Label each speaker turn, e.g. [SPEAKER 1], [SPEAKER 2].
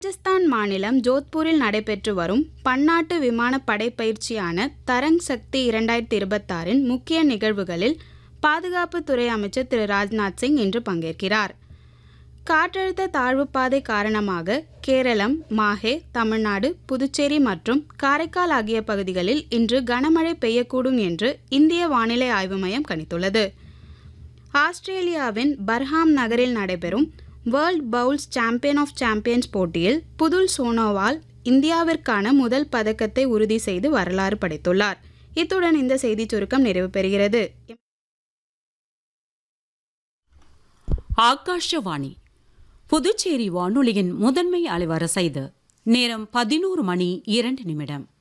[SPEAKER 1] ராஜஸ்தான் மாநிலம் ஜோத்பூரில் நடைபெற்று வரும் பன்னாட்டு விமானப்படை பயிற்சியான தரங் சக்தி இரண்டாயிரத்தி இருபத்தாறின் முக்கிய நிகழ்வுகளில் பாதுகாப்புத்துறை அமைச்சர் திரு ராஜ்நாத் சிங் இன்று பங்கேற்கிறார் காற்றழுத்த தாழ்வுப் பாதை காரணமாக கேரளம் மாஹே தமிழ்நாடு புதுச்சேரி மற்றும் காரைக்கால் ஆகிய பகுதிகளில் இன்று கனமழை பெய்யக்கூடும் என்று இந்திய வானிலை ஆய்வு மையம் கணித்துள்ளது ஆஸ்திரேலியாவின் பர்ஹாம் நகரில் நடைபெறும் world bowls champion of champions போட்டியில் புதுல் சோனோவால் இந்தியாவிற்கான முதல் பதக்கத்தை உறுதி செய்து வரலாறு படைத்துள்ளார் இத்துடன் இந்த செய்திச் சுருக்கம் நிறைவு பெறுகிறது
[SPEAKER 2] ஆகாஷவாணி புதுச்சேரி வானொலியின் முதன்மை அலைவரிசை இது நேரம் பதினோரு மணி இரண்டு நிமிடம்